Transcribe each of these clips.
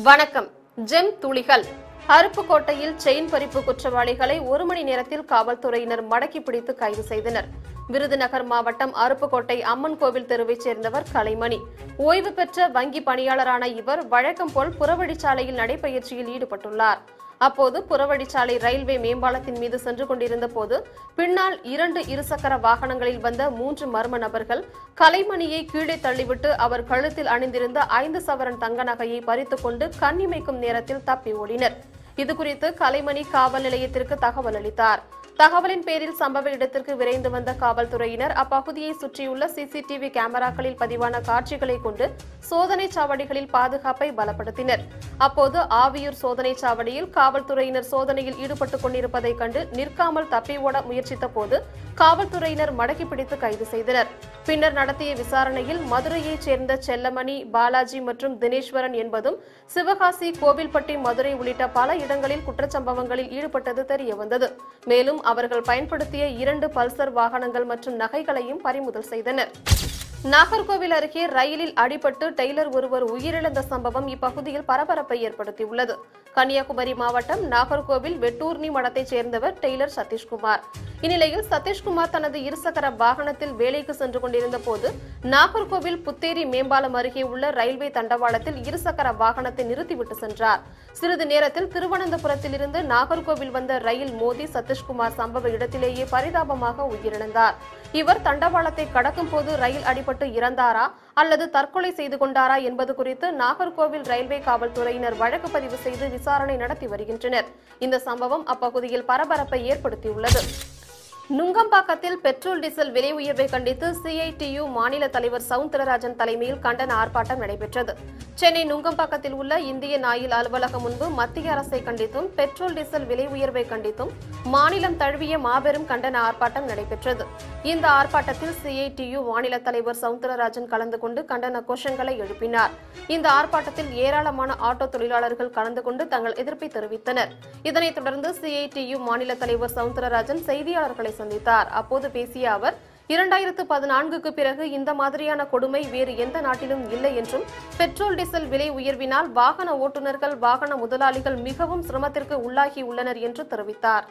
வணக்கம் ஜெம் துளிகள் அருப்புக்கோட்டையில் செயின் பறிப்பு குற்றவாளிகளை ஒரு மணி நேரத்தில் காவல்துறையினர் மடக்கி பிடித்து கைது செய்தனர் விருதுநகர் மாவட்டம் அருப்புக்கோட்டை அம்மன் கோவில் தெருவைச் சேர்ந்தவர் கலைமணி ஓய்வு பெற்ற வங்கி பணியாளரான இவர் வழக்கம் போல் புறவழிச்சாலையில் நடைபயிற்சியில் ஈடுபட்டுள்ளார் அப்போது புறவழிச்சாலை ரயில்வே மேம்பாலத்தின் மீது சென்று கொண்டிருந்த போது பின்னால் இரண்டு இருசக்கர வாகனங்களில் வந்த மூன்று மர்ம நபர்கள் கலைமணியை கீழே தள்ளிவிட்டு அவர் கழுத்தில் அணிந்திருந்த ஐந்து சவரன் தங்க நகையை பறித்துக் கொண்டு கண்ணிமைக்கும் நேரத்தில் தப்பி ஓடினர் இதுகுறித்து கலைமணி காவல் நிலையத்திற்கு தகவல் அளித்தார் தகவலின் பேரில் சம்பவ இடத்திற்கு விரைந்து வந்த காவல்துறையினர் அப்பகுதியை சுற்றியுள்ள சிசிடிவி கேமராக்களில் பதிவான காட்சிகளை கொண்டு சோதனை சாவடிகளில் பாதுகாப்பை பலப்படுத்தினர் அப்போது ஆவியூர் சோதனை சாவடியில் காவல்துறையினர் சோதனையில் ஈடுபட்டுக் கொண்டிருப்பதைக் கண்டு நிற்காமல் தப்பி ஓட முயற்சித்த போது காவல்துறையினர் மடக்கி பிடித்து கைது செய்தனர் பின்னர் நடத்திய விசாரணையில் மதுரையைச் சேர்ந்த செல்லமணி பாலாஜி மற்றும் தினேஸ்வரன் என்பதும் சிவகாசி கோவில்பட்டி மதுரை உள்ளிட்ட பல இடங்களில் குற்றச்சம்பவங்களில் ஈடுபட்டது தெரியவந்தது மேலும் அவர்கள் பயன்படுத்திய இரண்டு பல்சர் வாகனங்கள் மற்றும் நகைகளையும் பறிமுதல் செய்தனர் நாகர்கோவில் அருகே ரயிலில் அடிபட்டு டெய்லர் ஒருவர் உயிரிழந்த சம்பவம் இப்பகுதியில் பரபரப்பை ஏற்படுத்தியுள்ளது கன்னியாகுமரி மாவட்டம் நாகர்கோவில் வெட்டூர்னி மடத்தைச் சேர்ந்தவர் டெய்லர் சதீஷ்குமார் இந்நிலையில் சதீஷ்குமார் தனது இருசக்கர வாகனத்தில் வேலைக்கு சென்று கொண்டிருந்த போது நாகர்கோவில் புத்தேரி மேம்பாலம் அருகே உள்ள ரயில்வே தண்டவாளத்தில் இருசக்கர வாகனத்தை நிறுத்திவிட்டு சென்றார் சிறிது நேரத்தில் திருவனந்தபுரத்திலிருந்து நாகர்கோவில் வந்த ரயில் மோதி சதீஷ்குமார் சம்பவ இடத்திலேயே பரிதாபமாக உயிரிழந்தார் இவர் தண்டவாளத்தை கடக்கும் போது ரயில் அடிபட்டு இறந்தாரா அல்லது தற்கொலை செய்து கொண்டாரா என்பது குறித்து நாகர்கோவில் ரயில்வே காவல்துறையினர் வழக்கு பதிவு செய்து விசாரணை நடத்தி வருகின்றனர் இந்த சம்பவம் அப்பகுதியில் பரபரப்பை ஏற்படுத்தியுள்ளது நுங்கம்பாக்கத்தில் பெட்ரோல் டீசல் விலை உயர்வை கண்டித்து சிஐடியு மாநில தலைவர் சவுந்தரராஜன் தலைமையில் கண்டன ஆர்ப்பாட்டம் நடைபெற்றது சென்னை நுங்கம்பாக்கத்தில் உள்ள இந்திய நாயில் அலுவலகம் முன்பு மத்திய அரசை கண்டித்தும் பெட்ரோல் டீசல் விலை உயர்வை கண்டித்தும் மாநிலம் தழுவிய மாபெரும் கண்டன ஆர்ப்பாட்டம் நடைபெற்றது இந்த ஆர்ப்பாட்டத்தில் சிஐடியு மாநில தலைவர் சவுந்தரராஜன் கலந்து கொண்டு கண்டன கோஷங்களை எழுப்பினார் இந்த ஆர்ப்பாட்டத்தில் ஏராளமான ஆட்டோ தொழிலாளர்கள் கலந்து கொண்டு தங்கள் எதிர்ப்பை தெரிவித்தனர் இதனைத் தொடர்ந்து சிஐடியு மாநில தலைவர் சவுந்தரராஜன் செய்தியாளர்களை சந்தித்தார் அப்போது பேசிய அவர் இரண்டாயிரத்து பதினான்குக்கு பிறகு இந்த மாதிரியான கொடுமை வேறு எந்த நாட்டிலும் இல்லை என்றும் பெட்ரோல் டீசல் விலை உயர்வினால் வாகன ஓட்டுநர்கள் வாகன முதலாளிகள் மிகவும் சிரமத்திற்கு உள்ளாகி உள்ளனர் என்று தெரிவித்தார்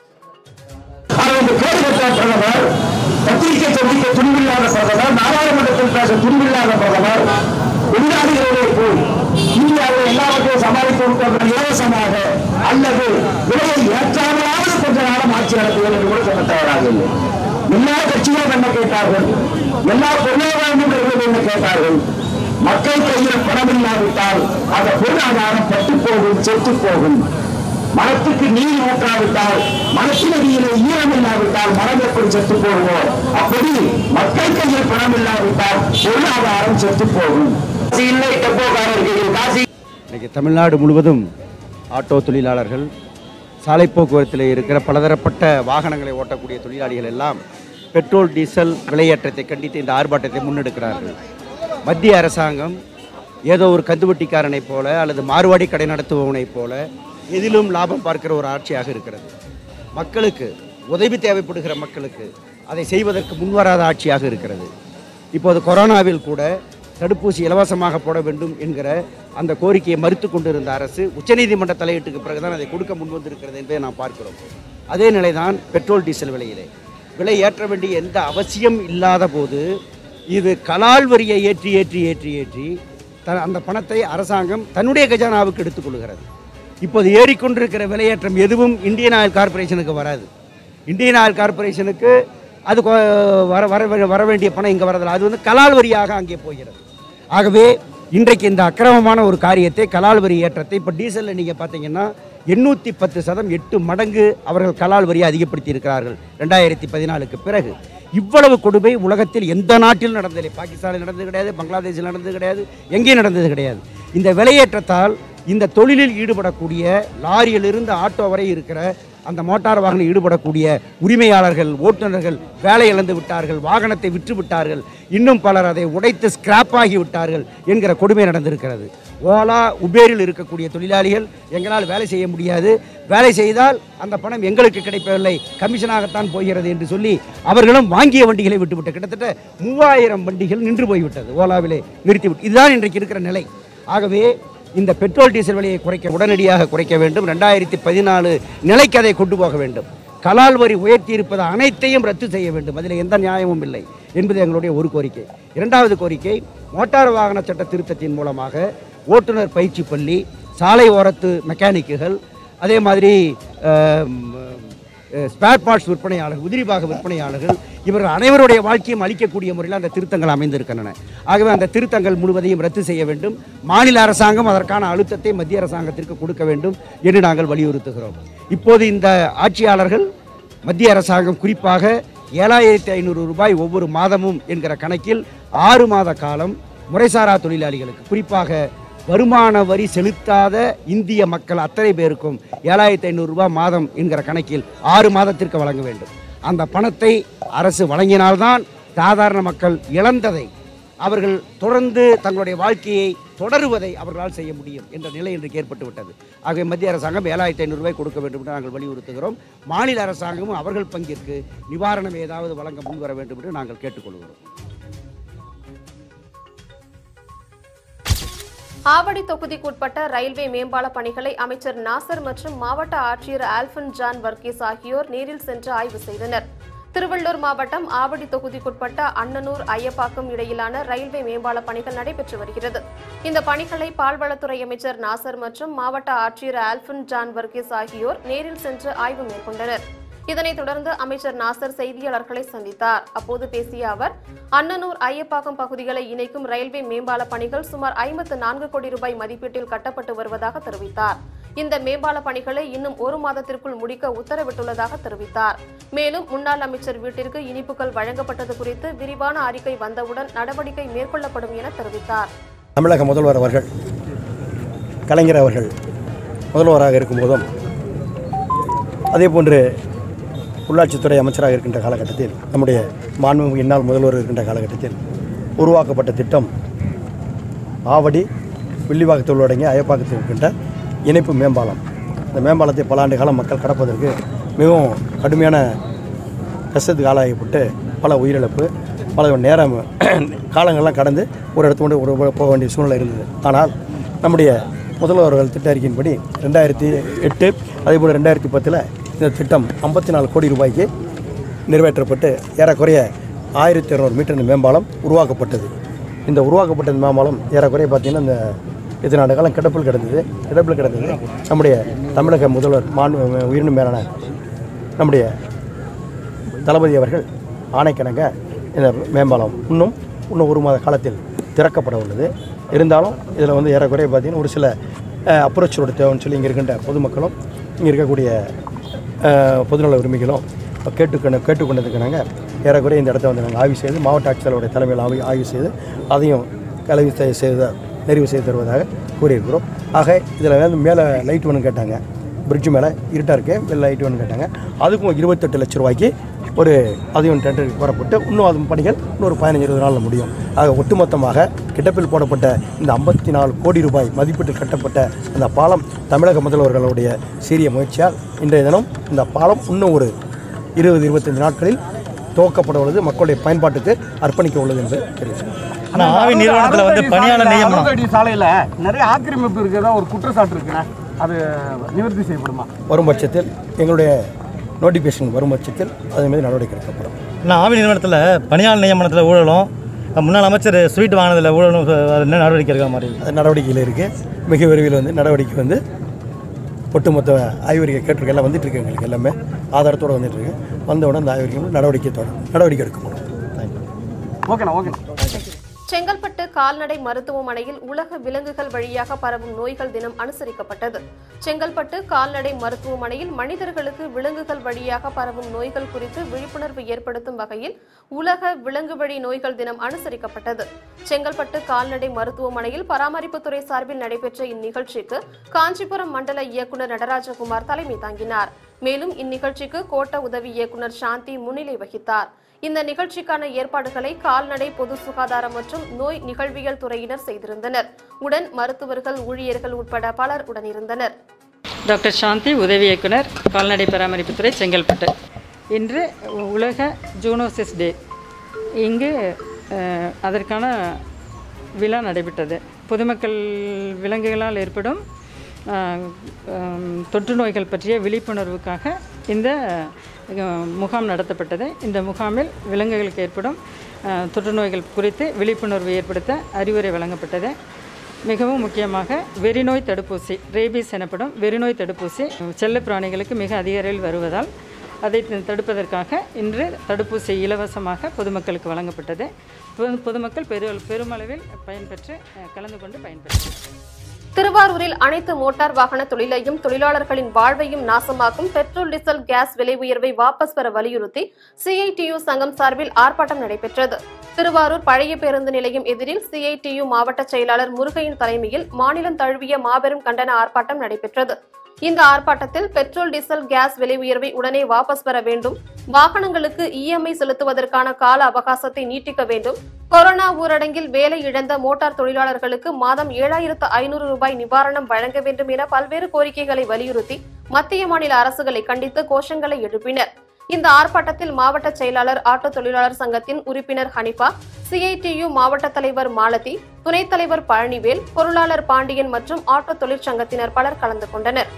ஆனால் இந்த கேடுகட்ட பிரதமர் பத்திரிகை சந்திக்க துணிவில்லாத பிரதமர் நாடாளுமன்றத்தில் பேச துணிவில்லாத பிரதமர் வெளிநாடுகளிலே போய் இந்தியாவில் எல்லாவற்றையும் சமாளித்து கொடுக்கிற இலவசமாக அல்லது விலையை ஏற்றாமலாவது கொஞ்ச காலம் ஆட்சி நடத்துவது என்று கூட சொல்ல தயாராக இல்லை எல்லா கட்சிகளும் என்ன கேட்டார்கள் எல்லா பொருளாதார நிபுணர்களும் என்ன கேட்டார்கள் மக்கள் கையில் பணம் இல்லாவிட்டால் அந்த பொருளாதாரம் பட்டு போகும் செத்து போகும் மரத்துக்கு நீர் ஊற்றாவிட்டால் மரத்தினடியிலே ஈரம் இல்லாவிட்டால் மரம் எப்படி செத்து போகுமோ அப்படி மக்கள் கையில் பணம் இல்லாவிட்டால் பொருளாதாரம் செத்து போகும் காசு இல்லை டெப்போக்காரர்கள் காசு இன்றைக்கி தமிழ்நாடு முழுவதும் ஆட்டோ தொழிலாளர்கள் சாலை போக்குவரத்தில் இருக்கிற பலதரப்பட்ட வாகனங்களை ஓட்டக்கூடிய தொழிலாளிகள் எல்லாம் பெட்ரோல் டீசல் விலையேற்றத்தை கண்டித்து இந்த ஆர்ப்பாட்டத்தை முன்னெடுக்கிறார்கள் மத்திய அரசாங்கம் ஏதோ ஒரு கந்துவட்டிக்காரனைப் போல அல்லது மார்வாடி கடை நடத்துபவனைப் போல எதிலும் லாபம் பார்க்கிற ஒரு ஆட்சியாக இருக்கிறது மக்களுக்கு உதவி தேவைப்படுகிற மக்களுக்கு அதை செய்வதற்கு முன்வராத ஆட்சியாக இருக்கிறது இப்போது கொரோனாவில் கூட தடுப்பூசி இலவசமாக போட வேண்டும் என்கிற அந்த கோரிக்கையை மறுத்து கொண்டிருந்த அரசு உச்சநீதிமன்ற தலையீட்டுக்கு பிறகுதான் அதை கொடுக்க முன்வந்திருக்கிறது என்பதை நாம் பார்க்கிறோம் அதே நிலைதான் பெட்ரோல் டீசல் விலையிலே விலை ஏற்ற வேண்டிய எந்த அவசியம் இல்லாத போது இது கலால் வரியை ஏற்றி ஏற்றி ஏற்றி ஏற்றி த அந்த பணத்தை அரசாங்கம் தன்னுடைய கஜானாவுக்கு எடுத்துக்கொள்கிறது இப்போது ஏறிக்கொண்டிருக்கிற விலையேற்றம் எதுவும் இந்தியன் ஆயில் கார்ப்பரேஷனுக்கு வராது இந்தியன் ஆயில் கார்ப்பரேஷனுக்கு அது கொ- வர வர வர வேண்டிய பணம் இங்கே வரதில்லை அது வந்து கலால் வரியாக அங்கே போகிறது ஆகவே இன்றைக்கு இந்த அக்கிரமமான ஒரு காரியத்தை கலால் வரி ஏற்றத்தை இப்போ டீசலில் நீங்கள் பார்த்தீங்கன்னா எண்ணூற்றி பத்து சதம் எட்டு மடங்கு அவர்கள் கலால் வரியை அதிகப்படுத்தி இருக்கிறார்கள் ரெண்டாயிரத்தி பதினாலுக்கு பிறகு இவ்வளவு கொடுமை உலகத்தில் எந்த நாட்டிலும் நடந்ததில்லை பாகிஸ்தானில் நடந்தது கிடையாது பங்களாதேஷில் நடந்தது கிடையாது எங்கேயும் நடந்தது கிடையாது இந்த விலையேற்றத்தால் இந்த தொழிலில் ஈடுபடக்கூடிய லாரியிலிருந்து ஆட்டோ வரை இருக்கிற அந்த மோட்டார் வாகனம் ஈடுபடக்கூடிய உரிமையாளர்கள் ஓட்டுநர்கள் வேலை இழந்து விட்டார்கள் வாகனத்தை விற்று விட்டார்கள் இன்னும் பலர் அதை உடைத்து ஸ்கிராப் ஆகி விட்டார்கள் என்கிற கொடுமை நடந்திருக்கிறது ஓலா உபேரில் இருக்கக்கூடிய தொழிலாளிகள் எங்களால் வேலை செய்ய முடியாது வேலை செய்தால் அந்த பணம் எங்களுக்கு கிடைப்பதில்லை கமிஷனாகத்தான் போகிறது என்று சொல்லி அவர்களும் வாங்கிய வண்டிகளை விட்டுவிட்டு கிட்டத்தட்ட மூவாயிரம் வண்டிகள் நின்று போய்விட்டது ஓலாவிலே நிறுத்திவிட்டு இதுதான் இன்றைக்கு இருக்கிற நிலை ஆகவே இந்த பெட்ரோல் டீசல் விலையை குறைக்க உடனடியாக குறைக்க வேண்டும் ரெண்டாயிரத்தி பதினாலு நிலைக்கு அதை கொண்டு போக வேண்டும் கலால் வரி உயர்த்தி இருப்பது அனைத்தையும் ரத்து செய்ய வேண்டும் அதில் எந்த நியாயமும் இல்லை என்பது எங்களுடைய ஒரு கோரிக்கை இரண்டாவது கோரிக்கை மோட்டார் வாகன சட்ட திருத்தத்தின் மூலமாக ஓட்டுநர் பயிற்சி பள்ளி சாலை ஓரத்து மெக்கானிக்குகள் அதே மாதிரி ஸ்பேர் பார்ட்ஸ் விற்பனையாளர்கள் உதிரிபாக விற்பனையாளர்கள் இவர்கள் அனைவருடைய வாழ்க்கையும் அளிக்கக்கூடிய முறையில் அந்த திருத்தங்கள் அமைந்திருக்கின்றன ஆகவே அந்த திருத்தங்கள் முழுவதையும் ரத்து செய்ய வேண்டும் மாநில அரசாங்கம் அதற்கான அழுத்தத்தை மத்திய அரசாங்கத்திற்கு கொடுக்க வேண்டும் என்று நாங்கள் வலியுறுத்துகிறோம் இப்போது இந்த ஆட்சியாளர்கள் மத்திய அரசாங்கம் குறிப்பாக ஏழாயிரத்தி ஐநூறு ரூபாய் ஒவ்வொரு மாதமும் என்கிற கணக்கில் ஆறு மாத காலம் முறைசாரா தொழிலாளிகளுக்கு குறிப்பாக வருமான வரி செலுத்தாத இந்திய மக்கள் அத்தனை பேருக்கும் ஏழாயிரத்தி ஐநூறு ரூபாய் மாதம் என்கிற கணக்கில் ஆறு மாதத்திற்கு வழங்க வேண்டும் அந்த பணத்தை அரசு வழங்கினால்தான் சாதாரண மக்கள் இழந்ததை அவர்கள் தொடர்ந்து தங்களுடைய வாழ்க்கையை தொடருவதை அவர்களால் செய்ய முடியும் என்ற நிலை இன்றைக்கு ஏற்பட்டு விட்டது ஆகவே மத்திய அரசாங்கம் ஏழாயிரத்தி ஐநூறு ரூபாய் கொடுக்க வேண்டும் என்று நாங்கள் வலியுறுத்துகிறோம் மாநில அரசாங்கமும் அவர்கள் பங்கிற்கு நிவாரணம் ஏதாவது வழங்க முன்வர வேண்டும் என்று நாங்கள் கேட்டுக்கொள்கிறோம் ஆவடி தொகுதிக்குட்பட்ட ரயில்வே மேம்பால பணிகளை அமைச்சர் நாசர் மற்றும் மாவட்ட ஆட்சியர் ஆல்பன் ஜான் வர்கீஸ் ஆகியோர் நேரில் சென்று ஆய்வு செய்தனர் திருவள்ளூர் மாவட்டம் ஆவடி தொகுதிக்குட்பட்ட அன்னனூர் ஐயப்பாக்கம் இடையிலான ரயில்வே மேம்பால பணிகள் நடைபெற்று வருகிறது இந்த பணிகளை பால்வளத்துறை அமைச்சர் நாசர் மற்றும் மாவட்ட ஆட்சியர் ஆல்பன் ஜான் வர்கீஸ் ஆகியோர் நேரில் சென்று ஆய்வு மேற்கொண்டனர் இதனைத் தொடர்ந்து அமைச்சர் நாசர் செய்தியாளர்களை சந்தித்தார் அப்போது பேசிய அவர் அன்னனூர் ஐயப்பாக்கம் பகுதிகளை இணைக்கும் ரயில்வே மேம்பால பணிகள் சுமார் ஐம்பத்து நான்கு கோடி ரூபாய் மதிப்பீட்டில் கட்டப்பட்டு வருவதாக தெரிவித்தார் இந்த மேம்பால பணிகளை இன்னும் ஒரு மாதத்திற்குள் முடிக்க உத்தரவிட்டுள்ளதாக தெரிவித்தார் மேலும் முன்னாள் அமைச்சர் வீட்டிற்கு இனிப்புகள் வழங்கப்பட்டது குறித்து விரிவான அறிக்கை வந்தவுடன் நடவடிக்கை மேற்கொள்ளப்படும் என தெரிவித்தார் தமிழக முதல்வர் அவர்கள் கலைஞர் அவர்கள் முதல்வராக இருக்கும்போதும் அதேபோன்று உள்ளாட்சித்துறை அமைச்சராக இருக்கின்ற காலகட்டத்தில் நம்முடைய மாண்புமிகு இந்நாள் முதல்வர் இருக்கின்ற காலகட்டத்தில் உருவாக்கப்பட்ட திட்டம் ஆவடி வில்லிவாக்கத்தில் உள்ளடங்கிய அயப்பாக்கத்தில் இருக்கின்ற இணைப்பு மேம்பாலம் இந்த மேம்பாலத்தை பல ஆண்டு காலம் மக்கள் கடப்பதற்கு மிகவும் கடுமையான கஷ்டத்துக்கு ஆளாகப்பட்டு பல உயிரிழப்பு பல நேரம் காலங்கள்லாம் கடந்து ஒரு இடத்து கொண்டு ஒரு போக வேண்டிய சூழ்நிலை இருந்தது ஆனால் நம்முடைய முதல்வர்கள் திட்ட அறிக்கையின்படி ரெண்டாயிரத்தி எட்டு அதேபோல் ரெண்டாயிரத்தி பத்தில் இந்த திட்டம் ஐம்பத்தி நாலு கோடி ரூபாய்க்கு நிறைவேற்றப்பட்டு ஏறக்குறைய ஆயிரத்தி இரநூறு மீட்டர் இந்த மேம்பாலம் உருவாக்கப்பட்டது இந்த உருவாக்கப்பட்ட இந்த மேம்பாலம் ஏறக்குறைய பார்த்திங்கன்னா இந்த இத்தனை ஆண்டு காலம் கிடப்பில் கிடந்தது கிடப்பில் கிடந்தது நம்முடைய தமிழக முதல்வர் மாண்பு உயிரினும் மேலான நம்முடைய தளபதி அவர்கள் ஆணைக்கிணங்க இந்த மேம்பாலம் இன்னும் இன்னும் ஒரு மாத காலத்தில் திறக்கப்பட உள்ளது இருந்தாலும் இதில் வந்து ஏறக்குறைய பார்த்தீங்கன்னா ஒரு சில அப்ரோச்சோட தேவைன்னு சொல்லி இங்கே இருக்கின்ற பொதுமக்களும் இங்கே இருக்கக்கூடிய அஹ், பொதுநல உரிமைகளும் கேட்டுக்கொண்டு கேட்டுக்கொண்டதுக்கு ஏறக்குறைய இந்த இடத்த வந்து நாங்கள் ஆய்வு செய்து மாவட்ட ஆட்சியாளருடைய தலைமையில் ஆய்வு ஆய்வு செய்து அதையும் கலவி செய்- செய்த நிறைவு செய்து தருவதாக கூறியிருக்கிறோம் ஆக இதில் வந்து மேலே லைட் வேணும் கேட்டாங்க பிரிட்ஜ் மேலே இருட்டாக இருக்கு வெளில லைட் வேணும் கேட்டாங்க அதுக்கும் இருபத்தெட்டு லட்ச ரூபாய்க்கு ஒரு அதையும் டெண்டர் வரப்பட்டு இன்னும் அது பணிகள் இன்னொரு பதினஞ்சு இருபது நாளில் முடியும் ஆக ஒட்டுமொத்தமாக கிடப்பில் போடப்பட்ட இந்த ஐம்பத்தி நாலு கோடி ரூபாய் மதிப்பீட்டில் கட்டப்பட்ட அந்த பாலம் தமிழக முதல்வர்களுடைய சீரிய முயற்சியால் இன்றைய தினம் இந்த பாலம் இன்னும் ஒரு இருபது இருபத்தஞ்சு நாட்களில் துவக்கப்பட உள்ளது மக்களுடைய பயன்பாட்டுக்கு அர்ப்பணிக்க உள்ளது என்று தெரிவித்துள்ளேன் ஆனால் ஆவி நிறுவனத்தில் வந்து பணியாளர் நியமனம் அறுபது அடி சாலையில நிறைய ஆக்கிரமிப்பு இருக்கிறதா ஒரு குற்றச்சாட்டு இருக்குண்ணே அது நிவர்த்தி செய்யப்படுமா வரும் பட்சத்தில் எங்களுடைய நோட்டிஃபிகேஷன் வரும் பட்சத்தில் அதே மாதிரி நடவடிக்கை எடுக்கப்படும் ஆனால் ஆவி நிறுவனத்தில் பணியாளர் நியமனத்தில் ஊழலும் முன்னாள் அமைச்சர் ஸ்வீட் வாங்கினதில் ஊழலும் அது என்ன நடவடிக்கை இருக்கிற மாதிரி அது நடவடிக்கையில் இருக்குது மிக விரைவில் வந்து நடவடிக்கை வந்து ஒட்டுமொத்த ஆய்வறிக்கை கேட்டிருக்க எல்லாம் வந்துட்டு இருக்கு எங்களுக்கு எல்லாமே ஆதாரத்தோடு வந்துட்டு இருக்கு வந்த உடனே அந்த ஆய்வறிக்கை நடவடிக்கை தொடரும் நடவடிக்கை எடுக்கப்படும் தேங்க்யூ ஓகேண்ணா ஓகேண்ணா செங்கல்பட்டு கால்நடை மருத்துவமனையில் உலக விலங்குகள் வழியாக பரவும் நோய்கள் தினம் அனுசரிக்கப்பட்டது செங்கல்பட்டு கால்நடை மருத்துவமனையில் மனிதர்களுக்கு விலங்குகள் வழியாக பரவும் நோய்கள் குறித்து விழிப்புணர்வு ஏற்படுத்தும் வகையில் உலக விலங்கு வழி நோய்கள் தினம் அனுசரிக்கப்பட்டது செங்கல்பட்டு கால்நடை மருத்துவமனையில் பராமரிப்புத்துறை சார்பில் நடைபெற்ற இந்நிகழ்ச்சிக்கு காஞ்சிபுரம் மண்டல இயக்குநர் நடராஜகுமார் தலைமை தாங்கினார் மேலும் இந்நிகழ்ச்சிக்கு கோட்ட உதவி இயக்குநர் சாந்தி முன்னிலை வகித்தார் இந்த நிகழ்ச்சிக்கான ஏற்பாடுகளை கால்நடை பொது சுகாதாரம் மற்றும் நோய் நிகழ்வியல் துறையினர் செய்திருந்தனர் உடன் மருத்துவர்கள் ஊழியர்கள் உட்பட பலர் உடனிருந்தனர் டாக்டர் சாந்தி உதவி இயக்குனர் கால்நடை பராமரிப்புத்துறை செங்கல்பட்டு இன்று உலக ஜூனோசிஸ் டே இங்கு அஹ், அதற்கான விழா நடைபெற்றது பொதுமக்கள் விலங்குகளால் ஏற்படும் அஹ், ஹம், தொற்று நோய்கள் பற்றிய விழிப்புணர்வுக்காக இந்த அஹ், முகாம் நடத்தப்பட்டது இந்த முகாமில் விலங்குகளுக்கு ஏற்படும் அஹ், தொற்று நோய்கள் குறித்து விழிப்புணர்வு ஏற்படுத்த அறிவுரை வழங்கப்பட்டது மிகவும் முக்கியமாக வெறிநோய் தடுப்பூசி ரேபீஸ் எனப்படும் வெறிநோய் தடுப்பூசி செல்லப் பிராணிகளுக்கு மிக அதிக அளவில் வருவதால் அதை த- தடுப்பதற்காக இன்று தடுப்பூசி இலவசமாக பொதுமக்களுக்கு வழங்கப்பட்டது பொது- பொதுமக்கள் பெரு பெருமளவில் பயன்பெற்று அஹ், கலந்து கொண்டு பயன்பெற்று திருவாரூரில் அனைத்து மோட்டார் வாகன தொழிலையும் தொழிலாளர்களின் வாழ்வையும் நாசமாக்கும் பெட்ரோல் டீசல் கேஸ் விலை உயர்வை வாபஸ் பெற வலியுறுத்தி சிஐடியு சங்கம் சார்பில் ஆர்ப்பாட்டம் நடைபெற்றது திருவாரூர் பழைய பேருந்து நிலையம் எதிரில் சிஐடியு மாவட்ட செயலாளர் முருகையின் தலைமையில் மாநிலம் தழுவிய மாபெரும் கண்டன ஆர்ப்பாட்டம் நடைபெற்றது இந்த ஆர்ப்பாட்டத்தில் பெட்ரோல் டீசல் கேஸ் விலை உயர்வை உடனே வாபஸ் பெற வேண்டும் வாகனங்களுக்கு இஎம்ஐ செலுத்துவதற்கான கால அவகாசத்தை நீட்டிக்க வேண்டும் கொரோனா ஊரடங்கில் வேலை இழந்த மோட்டார் தொழிலாளர்களுக்கு மாதம் ஏழாயிரத்து ஐநூறு ரூபாய் நிவாரணம் வழங்க வேண்டும் என பல்வேறு கோரிக்கைகளை வலியுறுத்தி மத்திய மாநில அரசுகளை கண்டித்து கோஷங்களை எழுப்பினர் இந்த ஆர்ப்பாட்டத்தில் மாவட்ட செயலாளர் ஆட்டோ தொழிலாளர் சங்கத்தின் உறுப்பினர் ஹனிஃபா சிஐடியு மாவட்ட தலைவர் மாலதி துணைத் தலைவர் பழனிவேல் பொருளாளர் பாண்டியன் மற்றும் ஆட்டோ தொழிற்சங்கத்தினர் பலர் கலந்து கொண்டனர்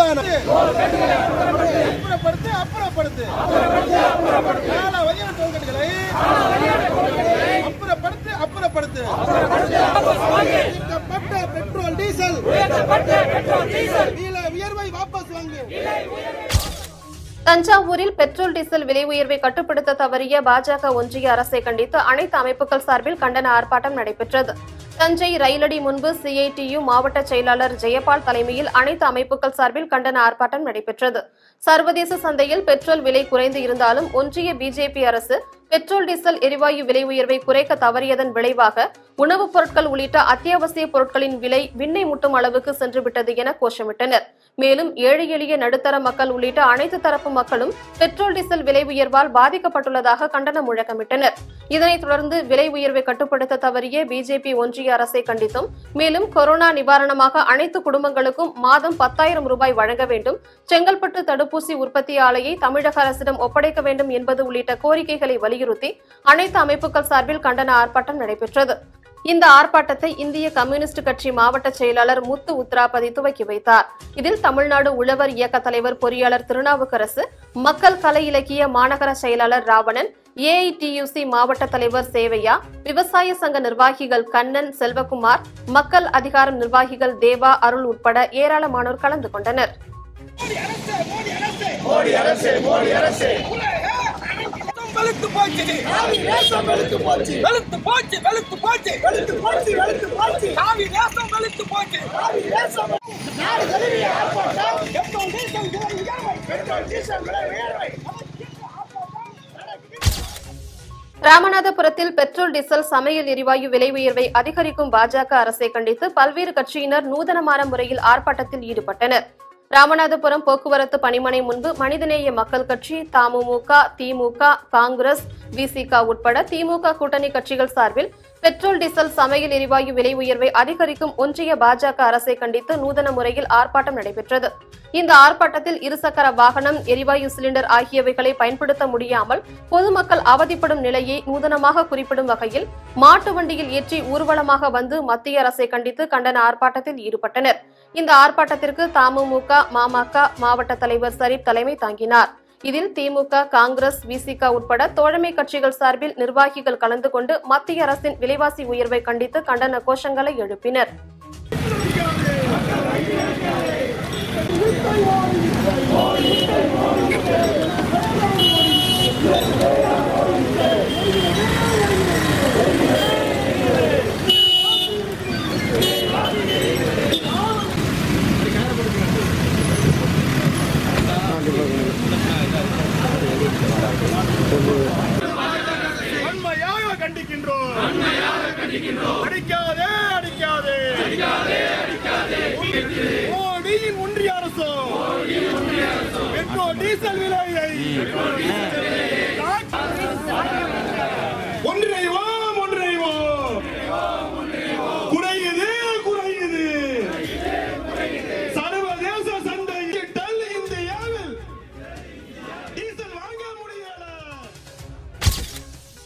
அப்புறப்படுத்து அப்புறப்படுத்து கால வகையான டோக்கன்களை அப்புறப்படுத்து அப்புறப்படுத்து உயர்த்தப்பட்ட பெட்ரோல் டீசல் விலை உயர்வை வாபஸ் வாங்கு தஞ்சாவூரில் பெட்ரோல் டீசல் விலை உயர்வை கட்டுப்படுத்த தவறிய பாஜக ஒன்றிய அரசை கண்டித்து அனைத்து அமைப்புகள் சார்பில் கண்டன ஆர்ப்பாட்டம் நடைபெற்றது தஞ்சை ரயிலடி முன்பு சிஐடியு மாவட்ட செயலாளர் ஜெயபால் தலைமையில் அனைத்து அமைப்புகள் சார்பில் கண்டன ஆர்ப்பாட்டம் நடைபெற்றது சர்வதேச சந்தையில் பெட்ரோல் விலை குறைந்து இருந்தாலும் ஒன்றிய பிஜேபி அரசு பெட்ரோல் டீசல் எரிவாயு விலை உயர்வை குறைக்க தவறியதன் விளைவாக உணவுப் பொருட்கள் உள்ளிட்ட அத்தியாவசிய பொருட்களின் விலை விண்ணை முட்டும் அளவுக்கு சென்றுவிட்டது என கோஷமிட்டனர் மேலும் ஏழை எளிய நடுத்தர மக்கள் உள்ளிட்ட அனைத்து தரப்பு மக்களும் பெட்ரோல் டீசல் விலை உயர்வால் பாதிக்கப்பட்டுள்ளதாக கண்டனம் முழக்கமிட்டனர் இதனைத் தொடர்ந்து விலை உயர்வை கட்டுப்படுத்த தவறிய பிஜேபி ஒன்றிய அரசை கண்டித்தும் மேலும் கொரோனா நிவாரணமாக அனைத்து குடும்பங்களுக்கும் மாதம் பத்தாயிரம் ரூபாய் வழங்க வேண்டும் செங்கல்பட்டு தடுப்பூசி உற்பத்தி ஆலையை தமிழக அரசிடம் ஒப்படைக்க வேண்டும் என்பது உள்ளிட்ட கோரிக்கைகளை வலியுறுத்தி அனைத்து அமைப்புகள் சார்பில் கண்டன ஆர்ப்பாட்டம் நடைபெற்றது இந்த ஆர்ப்பாட்டத்தை இந்திய கம்யூனிஸ்ட் கட்சி மாவட்ட செயலாளர் முத்து உத்ராபதி துவக்கி வைத்தார் இதில் தமிழ்நாடு உழவர் இயக்க தலைவர் பொறியாளர் திருநாவுக்கரசு மக்கள் கலை இலக்கிய மாநகர செயலாளர் ராவணன் ஏஐடியுசி மாவட்ட தலைவர் சேவையா விவசாய சங்க நிர்வாகிகள் கண்ணன் செல்வகுமார் மக்கள் அதிகாரம் நிர்வாகிகள் தேவா அருள் உட்பட ஏராளமானோர் கலந்து கொண்டனர் வெளுத்து போச்சு வெளுத்து போச்சு வெளுத்து போச்சு வெளுத்து போச்சு வெளுத்து போச்சு வெளுத்து போச்சு காவி தேசம் வெளுத்து போச்சு காவி தேசம் நாடு தழுவிய ஆர்ப்பாட்டம் பெட்ரோல் டீசல் விலை உயர்வை பெட்ரோல் டீசல் விலை உயர்வை ராமநாதபுரத்தில் பெட்ரோல் டீசல் சமையல் எரிவாயு விலை உயர்வை அதிகரிக்கும் பாஜக அரசை கண்டித்து பல்வேறு கட்சியினர் நூதனமான முறையில் ஆர்ப்பாட்டத்தில் ஈடுபட்டனர் ராமநாதபுரம் போக்குவரத்து பணிமனை முன்பு மனிதநேய மக்கள் கட்சி தமுமுக திமுக காங்கிரஸ் விசிக உட்பட திமுக கூட்டணி கட்சிகள் சார்பில் பெட்ரோல் டீசல் சமையல் எரிவாயு விலை உயர்வை அதிகரிக்கும் ஒன்றிய பாஜக அரசை கண்டித்து நூதன முறையில் ஆர்ப்பாட்டம் நடைபெற்றது இந்த ஆர்ப்பாட்டத்தில் இருசக்கர வாகனம் எரிவாயு சிலிண்டர் ஆகியவைகளை பயன்படுத்த முடியாமல் பொதுமக்கள் அவதிப்படும் நிலையை நூதனமாக குறிப்பிடும் வகையில் மாட்டு வண்டியில் ஏற்றி ஊர்வலமாக வந்து மத்திய அரசை கண்டித்து கண்டன ஆர்ப்பாட்டத்தில் ஈடுபட்டனர் இந்த ஆர்ப்பாட்டத்திற்கு தமுமுக மாமக மாவட்ட தலைவர் சரீப் தலைமை தாங்கினார் இதில் திமுக காங்கிரஸ் விசிக உட்பட தோழமை கட்சிகள் சார்பில் நிர்வாகிகள் கலந்து கொண்டு மத்திய அரசின் விலைவாசி உயர்வை கண்டித்து கண்டன கோஷங்களை எழுப்பினர் வன்மையாக கண்டிக்கின்றோம் அடிக்காதே அடிக்காதே மோடியின் ஒன்றிய அரசு பெட்ரோல் டீசல் விலையை ஒன்றிணைவோம் ஒன்றிணைவோம் குறையுது குறையுது சர்வதேச சந்தை டல் இந்தியாவில் டீசல் வாங்க முடியல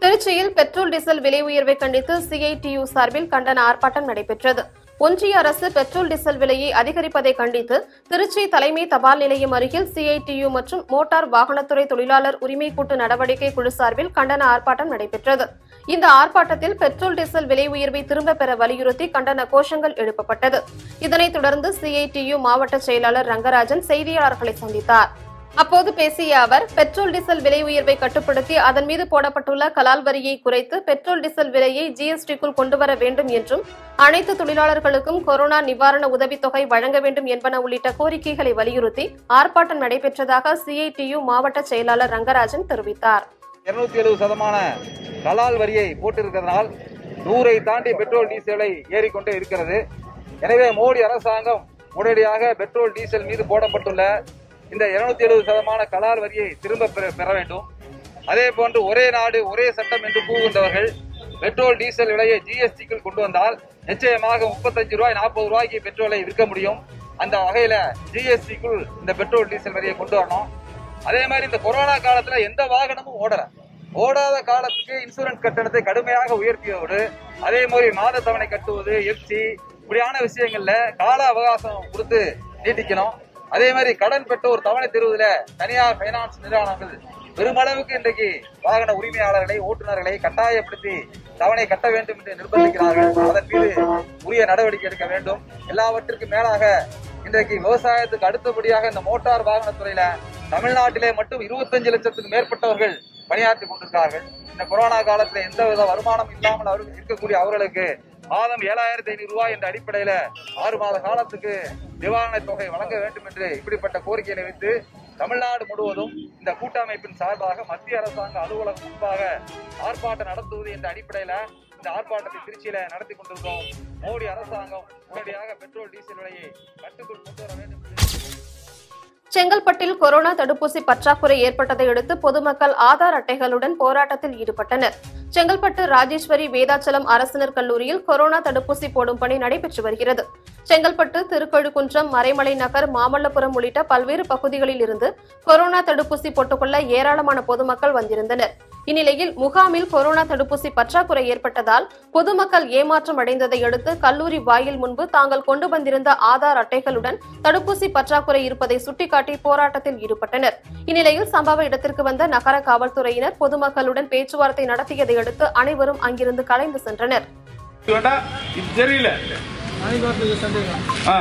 திருச்சியில் பெட்ரோல் டீசல் விலை உயர்வை கண்டித்து சிஐடியு சார்பில் கண்டன ஆர்ப்பாட்டம் நடைபெற்றது ஒன்றிய அரசு பெட்ரோல் டீசல் விலையை அதிகரிப்பதை கண்டித்து திருச்சி தலைமை தபால் நிலையம் அருகில் சிஐடியு மற்றும் மோட்டார் வாகனத்துறை தொழிலாளர் உரிமை கூட்டு நடவடிக்கை குழு சார்பில் கண்டன ஆர்ப்பாட்டம் நடைபெற்றது இந்த ஆர்ப்பாட்டத்தில் பெட்ரோல் டீசல் விலை உயர்வை திரும்பப் பெற வலியுறுத்தி கண்டன கோஷங்கள் எழுப்பப்பட்டது இதனைத் தொடர்ந்து சிஐடியு மாவட்ட செயலாளர் ரங்கராஜன் செய்தியாளர்களை சந்தித்தார் அப்போது பேசிய அவர் பெட்ரோல் டீசல் விலை உயர்வை கட்டுப்படுத்தி அதன் மீது போடப்பட்டுள்ள கலால் வரியை குறைத்து பெட்ரோல் டீசல் விலையை ஜிஎஸ்டிக்குள் கொண்டுவர வேண்டும் என்றும் அனைத்து தொழிலாளர்களுக்கும் கொரோனா நிவாரண உதவித்தொகை வழங்க வேண்டும் என்பன உள்ளிட்ட கோரிக்கைகளை வலியுறுத்தி ஆர்ப்பாட்டம் நடைபெற்றதாக சிஐடியு மாவட்ட செயலாளர் ரங்கராஜன் தெரிவித்தார் இருநூத்தி எழுபது சதமான கலால் வரியை போட்டிருக்கிறதுனால் நூறை தாண்டி பெட்ரோல் டீசலை ஏறிக்கொண்டே இருக்கிறது எனவே மோடி அரசாங்கம் உடனடியாக பெட்ரோல் டீசல் மீது போடப்பட்டுள்ள இந்த இருநூத்தி எழுபது சதமான கலால் வரியை திரும்ப பெற- பெற வேண்டும் அதே போன்று ஒரே நாடு ஒரே சட்டம் என்று கூறுகின்றவர்கள் பெட்ரோல் டீசல் விலையை ஜிஎஸ்டிக்குள் கொண்டு வந்தால் நிச்சயமாக முப்பத்தஞ்சு ரூபாய் நாற்பது ரூபாய்க்கு பெட்ரோலை விற்க முடியும் அந்த வகையில ஜிஎஸ்டிக்குள் இந்த பெட்ரோல் டீசல் வரியை கொண்டு வரணும் அதே மாதிரி இந்த கொரோனா காலத்துல எந்த வாகனமும் ஓடல ஓடாத காலத்துக்கு இன்சூரன்ஸ் கட்டணத்தை கடுமையாக உயர்த்தியதோடு அதே மாதிரி மாத தவணை கட்டுவது எஃப்சி இப்படியான விஷயங்கள்ல கால அவகாசம் கொடுத்து நீட்டிக்கணும் அதே மாதிரி கடன் பெற்றோர் தவணை தருவதில் தனியார் பைனான்ஸ் நிறுவனங்கள் பெருமளவுக்கு இன்றைக்கு வாகன உரிமையாளர்களை ஓட்டுநர்களை கட்டாயப்படுத்தி தவணை கட்ட வேண்டும் என்று நிர்பந்திக்கிறார்கள் அதன் மீது உரிய நடவடிக்கை எடுக்க வேண்டும் எல்லாவற்றிற்கும் மேலாக இன்றைக்கு விவசாயத்துக்கு அடுத்தபடியாக இந்த மோட்டார் வாகனத்துறையில தமிழ்நாட்டிலே மட்டும் இருபத்தஞ்சு லட்சத்துக்கு மேற்பட்டவர்கள் பணியாற்றி கொண்டிருக்கிறார்கள் இந்த கொரோனா காலத்துல எந்தவித வருமானம் இல்லாமல் அவர்கள் இருக்கக்கூடிய அவர்களுக்கு மாதம் ஏழாயிரத்தி ஐநூறு ரூபாய் என்ற அடிப்படையில ஆறு மாத காலத்துக்கு நிவாரணத் தொகை வழங்க வேண்டும் என்று இப்படிப்பட்ட கோரிக்கையை வைத்து தமிழ்நாடு முழுவதும் இந்த கூட்டமைப்பின் சார்பாக மத்திய அரசாங்க அலுவலகம் முன்பாக ஆர்ப்பாட்டம் நடத்துவது என்ற அடிப்படையில இந்த ஆர்ப்பாட்டத்தை திருச்சியில நடத்தி கொண்டிருக்கோம் மோடி அரசாங்கம் உடனடியாக பெட்ரோல் டீசல் விலையை கட்டுக்குள் கொண்டு வர வேண்டும் என்று செங்கல்பட்டில் கொரோனா தடுப்பூசி பற்றாக்குறை ஏற்பட்டதை அடுத்து பொதுமக்கள் ஆதார் அட்டைகளுடன் போராட்டத்தில் ஈடுபட்டனர் செங்கல்பட்டு ராஜேஸ்வரி வேதாச்சலம் அரசினர் கல்லூரியில் கொரோனா தடுப்பூசி போடும் பணி நடைபெற்று வருகிறது செங்கல்பட்டு திருக்கழுக்குன்றம் மறைமலை நகர் மாமல்லபுரம் உள்ளிட்ட பல்வேறு பகுதிகளில் இருந்து கொரோனா தடுப்பூசி போட்டுக்கொள்ள ஏராளமான பொதுமக்கள் வந்திருந்தனர் இந்நிலையில் முகாமில் கொரோனா தடுப்பூசி பற்றாக்குறை ஏற்பட்டதால் பொதுமக்கள் ஏமாற்றம் அடைந்ததை அடுத்து கல்லூரி வாயில் முன்பு தாங்கள் கொண்டு வந்திருந்த ஆதார் அட்டைகளுடன் தடுப்பூசி பற்றாக்குறை இருப்பதை சுட்டிக்காட்டி போராட்டத்தில் ஈடுபட்டனர் இந்நிலையில் சம்பவ இடத்திற்கு வந்த நகர காவல்துறையினர் பொதுமக்களுடன் பேச்சுவார்த்தை நடத்தியதை அடுத்து அனைவரும் அங்கிருந்து கலைந்து சென்றனர் வேண்டாம் இது தெரியல ஆ.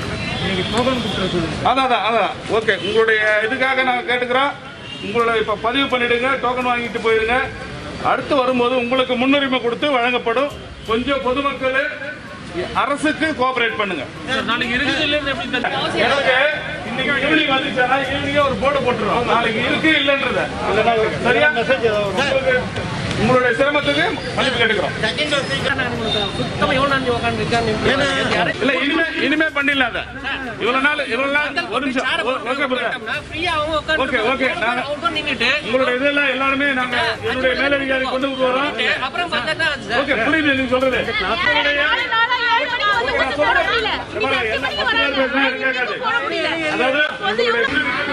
அதான் அதான் அதான் ஓகே உங்களுடைய இதுக்காக நாங்கள் கேட்டுக்கிறோம் உங்களோட இப்போ பதிவு பண்ணிடுங்க டோக்கன் வாங்கிட்டு போயிருங்க அடுத்து வரும்போது உங்களுக்கு முன்னுரிமை கொடுத்து வழங்கப்படும் கொஞ்சம் பொதுமக்கள் அரசுக்கு கோஆபரேட் பண்ணுங்க நாளைக்கு எனக்கு இன்னைக்கு ஈவினிங் வந்துச்சுன்னா ஈவினிங்கே ஒரு போர்டு போட்டுருவோம் நாளைக்கு இருக்கு இல்லைன்றத சரியா உங்களுக்கு உங்களுடைய சிரமத்துக்கு மன்னிப்பு கேட்டுக்கிறோம் இல்ல இனிமே இனிமே பண்ணிடலாம் அதை இவ்வளவு நாள் இவ்வளவு நாள் ஒரு நிமிஷம் oh- okay brother. Okay okay நாங்க உங்களுடைய இதெல்லாம் எல்லாருமே நாங்க என்னுடைய மேலதிகாரி கொண்டு வரோம் ஓகே புரியுது நீங்க சொல்றது உங்களுடைய- நான் சொல்றேன். பாருங்க, எல்லாம் பத்து பேர் பேசினா எனக்கு கேட்காது. அதாவது உங்களுடைய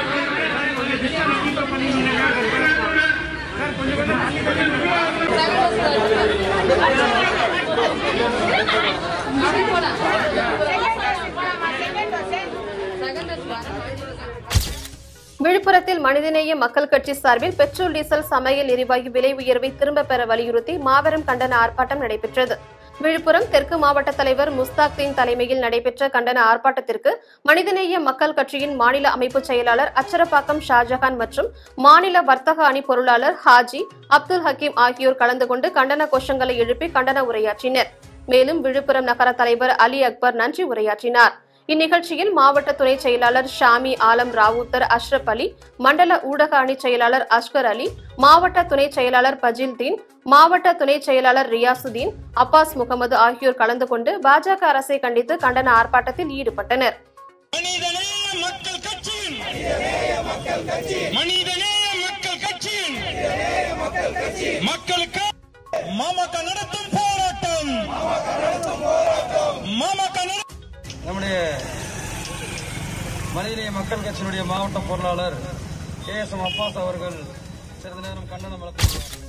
விழுப்புரத்தில் மனிதநேய மக்கள் கட்சி சார்பில் பெட்ரோல் டீசல் சமையல் எரிவாயு விலை உயர்வை திரும்பப் பெற வலியுறுத்தி மாபெரும் கண்டன ஆர்ப்பாட்டம் நடைபெற்றது விழுப்புரம் தெற்கு மாவட்ட தலைவர் முஸ்தாக்தீன் தலைமையில் நடைபெற்ற கண்டன ஆர்ப்பாட்டத்திற்கு மனிதநேய மக்கள் கட்சியின் மாநில அமைப்பு செயலாளர் அச்சரப்பாக்கம் ஷாஜஹான் மற்றும் மாநில வர்த்தக அணி பொருளாளர் ஹாஜி அப்துல் ஹக்கீம் ஆகியோர் கலந்து கொண்டு கண்டன கோஷங்களை எழுப்பி கண்டன உரையாற்றினர் மேலும் விழுப்புரம் நகர தலைவர் அலி அக்பர் நன்றி உரையாற்றினார் இந்நிகழ்ச்சியில் மாவட்ட துணை செயலாளர் ஷாமி ஆலம் ராவூத்தர் அஷ்ரப் அலி மண்டல ஊடக அணி செயலாளர் அஸ்கர் அலி மாவட்ட துணை செயலாளர் பஜில்தீன் மாவட்ட துணை செயலாளர் ரியாசுதீன் அப்பாஸ் முகமது ஆகியோர் கலந்து கொண்டு பாஜக அரசை கண்டித்து கண்டன ஆர்ப்பாட்டத்தில் ஈடுபட்டனர் மனிதநேய மக்கள் கட்சியின் மனிதநேய மக்கள் கட்சியின் மக்களுக்கு மாமக நடத்தும் போராட்டம் மாமக நட- நம்முடைய மனிதநேய மக்கள் கட்சியினுடைய மாவட்ட பொருளாளர் கே எஸ் எம் அப்பாஸ் அவர்கள் சிறிது நேரம் கண்டனம் வழங்குகிறார்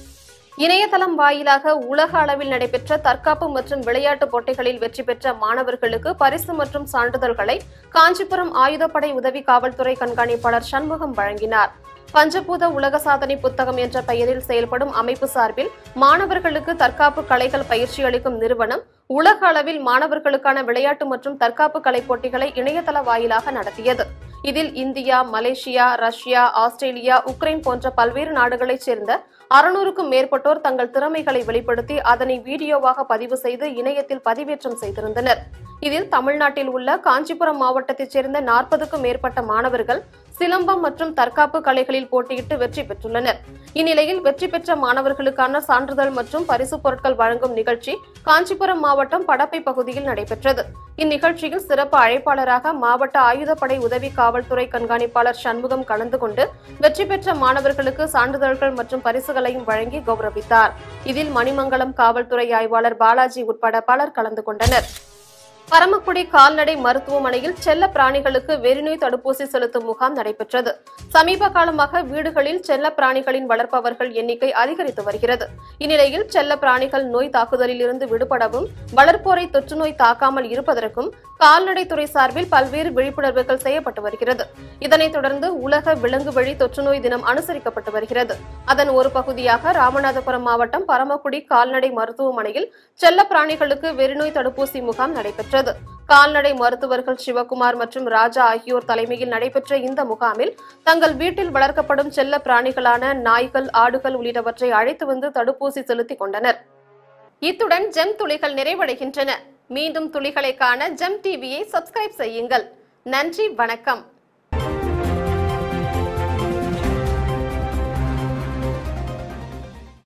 இணையதளம் வாயிலாக உலக அளவில் நடைபெற்ற தற்காப்பு மற்றும் விளையாட்டுப் போட்டிகளில் வெற்றி பெற்ற மாணவர்களுக்கு பரிசு மற்றும் சான்றிதழ்களை காஞ்சிபுரம் ஆயுதப்படை உதவி காவல்துறை கண்காணிப்பாளர் சண்முகம் வழங்கினார் பஞ்சபூத உலக சாதனை புத்தகம் என்ற பெயரில் செயல்படும் அமைப்பு சார்பில் மாணவர்களுக்கு தற்காப்பு கலைகள் பயிற்சி அளிக்கும் நிறுவனம் உலக அளவில் மாணவர்களுக்கான விளையாட்டு மற்றும் தற்காப்பு கலை போட்டிகளை இணையதள வாயிலாக நடத்தியது இதில் India Malaysia Russia Australia Ukraine போன்ற பல்வேறு நாடுகளைச் சேர்ந்த அறுநூறுக்கும் மேற்பட்டோர் தங்கள் திறமைகளை வெளிப்படுத்தி அதனை வீடியோவாக பதிவு செய்து இணையத்தில் பதிவேற்றம் செய்திருந்தனர் இதில் தமிழ்நாட்டில் உள்ள காஞ்சிபுரம் மாவட்டத்தைச் சேர்ந்த நாற்பதுக்கும் மேற்பட்ட மாணவர்கள் சிலம்பம் மற்றும் தற்காப்பு கலைகளில் போட்டியிட்டு வெற்றி பெற்றுள்ளனர் இந்நிலையில் வெற்றி பெற்ற மாணவர்களுக்கான சான்றிதழ் மற்றும் பரிசுப் பொருட்கள் வழங்கும் நிகழ்ச்சி காஞ்சிபுரம் மாவட்டம் படப்பை பகுதியில் நடைபெற்றது இந்நிகழ்ச்சியில் சிறப்பு அழைப்பாளராக மாவட்ட ஆயுதப்படை உதவி காவல்துறை கண்காணிப்பாளர் சண்முகம் கலந்து கொண்டு வெற்றி பெற்ற மாணவர்களுக்கு சான்றிதழ்கள் மற்றும் பரிசுகளையும் வழங்கி கௌரவித்தார் இதில் மணிமங்கலம் காவல்துறை ஆய்வாளர் பாலாஜி உட்பட பலர் கலந்து கொண்டனர் பரமக்குடி கால்நடை மருத்துவமனையில் செல்ல பிராணிகளுக்கு வெறிநோய் தடுப்பூசி செலுத்தும் முகாம் நடைபெற்றது சமீப காலமாக வீடுகளில் செல்ல பிராணிகளின் வளர்ப்பவர்கள் எண்ணிக்கை அதிகரித்து வருகிறது இந்நிலையில் செல்ல பிராணிகள் நோய் தாக்குதலில் இருந்து விடுபடவும் வளர்ப்போரை தொற்று நோய் தாக்காமல் இருப்பதற்கும் கால்நடைத்துறை சார்பில் பல்வேறு விழிப்புணர்வுகள் செய்யப்பட்டு வருகிறது இதனைத் தொடர்ந்து உலக விலங்கு வழி தொற்றுநோய் தினம் அனுசரிக்கப்பட்டு வருகிறது அதன் ஒரு பகுதியாக ராமநாதபுரம் மாவட்டம் பரமக்குடி கால்நடை மருத்துவமனையில் செல்ல பிராணிகளுக்கு வெறிநோய் தடுப்பூசி முகாம் நடைபெற்றது கால்நடை மருத்துவர்கள் சிவகுமார் மற்றும் ராஜா ஆகியோர் தலைமையில் நடைபெற்ற இந்த முகாமில் தங்கள் வீட்டில் வளர்க்கப்படும் செல்ல பிராணிகளான நாய்கள் ஆடுகள் உள்ளிட்டவற்றை அழைத்து வந்து தடுப்பூசி செலுத்திக் கொண்டனர் இத்துடன் ஜெம் துளிகள் நிறைவடைகின்றன மீண்டும் துளிகளை காண ஜெம் டிவியை சப்ஸ்கிரைப் செய்யுங்கள் நன்றி வணக்கம்